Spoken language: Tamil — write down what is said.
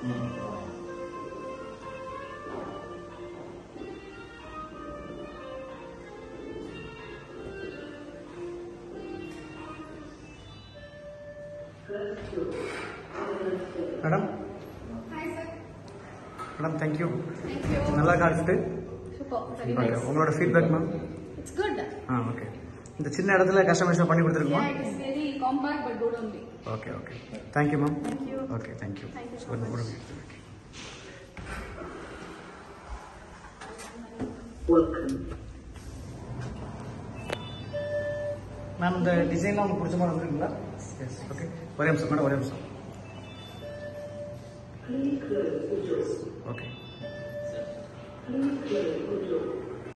Madam Hi, sir. Madam thank you Thank you. நல்லா காட்டுட்டு Super. Very okay nice. உங்களோட ஃபீட்பேக் மேம் It's good. ஆ ஓகே இந்த சின்ன இடத்துல கஸ்டமைஸ் பண்ணி கொடுத்துருக்குமா Yeah, it is very compact but good only. Okay okay thank you ma'am Thank you. Okay thank you Thank you so much. Ma'am இந்த டிசைன்லாம் உங்களுக்கு பிடிச்ச மாதிரி வந்துருக்குங்களா எஸ் ஓகே ஒரே நிமிஷம் மேடம் ஒரே நிமிஷம் ஓகே